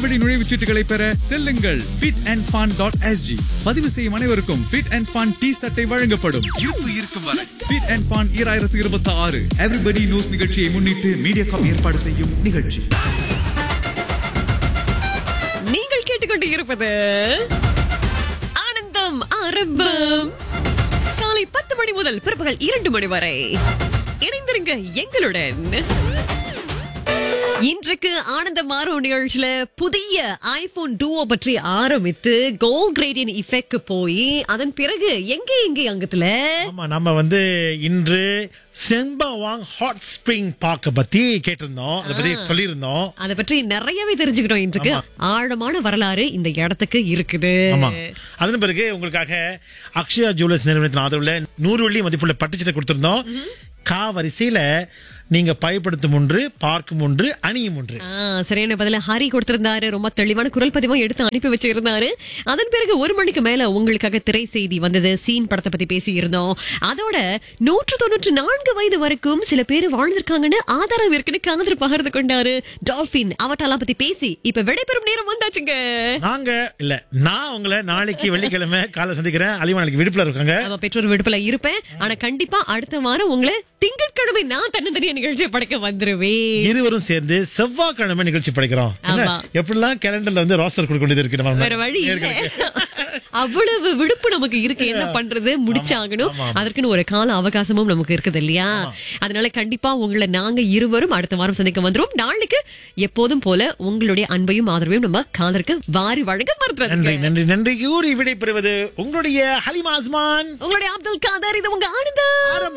அதிரடி நுழைவுச் சீட்டுகளை பெற செல்லுங்கள் fit and fun dot SG பதிவு செய்யும் அனைவருக்கும் ஃபிட் அண்ட் ஃபன் டி சட்டை வழங்கப்படும் இருப்பு இருக்கும் வரை ஃபிட் அண்ட் ஃபன் ஈராயிரத்து இருபத்தி ஆறு எவ்ரிபடி நியூஸ் நிகழ்ச்சியை முன்னிட்டு மீடியாகாம் ஏற்பாடு செய்யும் நிகழ்ச்சி நீங்கள் கேட்டுக்கொண்டு இருப்பது ஆனந்தம் ஆரம்பம் காலை பத்து மணி முதல் பிற்பகல் இரண்டு மணி வரை இணைந்திருங்க எங்களுடன் இன்றைக்கு ஆனந்த மாறோ நிகழ்ச்சியில புதிய ஐபோன் டூவோ பற்றி ஆரம்பித்து கோல் கிரேடியன் இஃபெக்ட் போய் அதன் பிறகு எங்கே எங்கே அங்கத்துல ஆமா நம்ம வந்து இன்று செம்பவாங் ஹாட் ஸ்ப்ரிங் பார்க்க பத்தி கேட்டிருந்தோம் அதை பத்தி சொல்லியிருந்தோம் அதை பற்றி நிறையவே தெரிஞ்சுக்கிட்டோம் இன்றைக்கு ஆழமான வரலாறு இந்த இடத்துக்கு இருக்குது ஆமா அதன் பிறகு உங்களுக்காக அக்ஷயா ஜுவல்லர்ஸ் நிறுவனத்தின் ஆதரவுல நூறு வெள்ளி மதிப்புள்ள பட்டுச்சட்டை கொடுத்திருந்தோம் கா வரிசையில நீங்க பயன்படுத்தும் ஒன்று பார்க்கும் ஒன்று அணியும் ஒன்று ஆ, சரியான பதில ஹரி கொடுத்திருந்தாரு ரொம்ப தெளிவான குரல் பதிவும் எடுத்து அனுப்பி வச்சிருந்தாரு அதன் பிறகு ஒரு மணிக்கு மேல உங்களுக்காக திரை செய்தி வந்தது சீன் படத்தை பத்தி பேசி இருந்தோம் அதோட நூற்று தொண்ணூற்று நான்கு வயது வரைக்கும் சில பேர் வாழ்ந்திருக்காங்கன்னு ஆதாரம் இருக்குன்னு காதல் பகிர்ந்து கொண்டாரு டால்பின் அவட்டெல்லாம் பத்தி பேசி இப்ப விடைபெறும் நேரம் வந்தாச்சுங்க நாங்க இல்ல நான் உங்களை நாளைக்கு வெள்ளிக்கிழமை காலை சந்திக்கிறேன் அலிமா நாளைக்கு விடுப்புல இருக்காங்க அவ பெற்றோர் விடுப்புல இருப்பேன் ஆனா கண்டிப்பா அடுத்த வாரம் உங்களை திங்கட்கிழமை நான் தன்னந்தனியா நிகழ்ச்சியை படைக்க வந்துருவேன் இருவரும் சேர்ந்து செவ்வாய்க்கிழமை நிகழ்ச்சி படிக்கிறோம் என்ன ஆமா. எப்படிலாம் கேலண்டர்ல வந்து ரோஸ்டர் கொடுக்க வேண்டியது இருக்கு நம்ம வேற வழி இல்ல அவ்வளவு விடுப்பு நமக்கு இருக்கு என்ன பண்றது முடிச்சாகணும் அதற்குன்னு ஒரு கால அவகாசமும் நமக்கு இருக்குது இல்லையா அதனால கண்டிப்பா உங்களை நாங்க இருவரும் அடுத்த வாரம் சந்திக்க வந்துரும் நாளைக்கு எப்போதும் போல உங்களுடைய அன்பையும் ஆதரவையும் நம்ம காதற்கு வாரி வழங்க நன்றி மறந்துறது நன்றி நன்றி கூறி விடை பெறுவது உங்களுடைய ஹலிமா அஸ்மான் உங்களுடைய அப்துல் காதர் இது உங்க ஆனந்தம்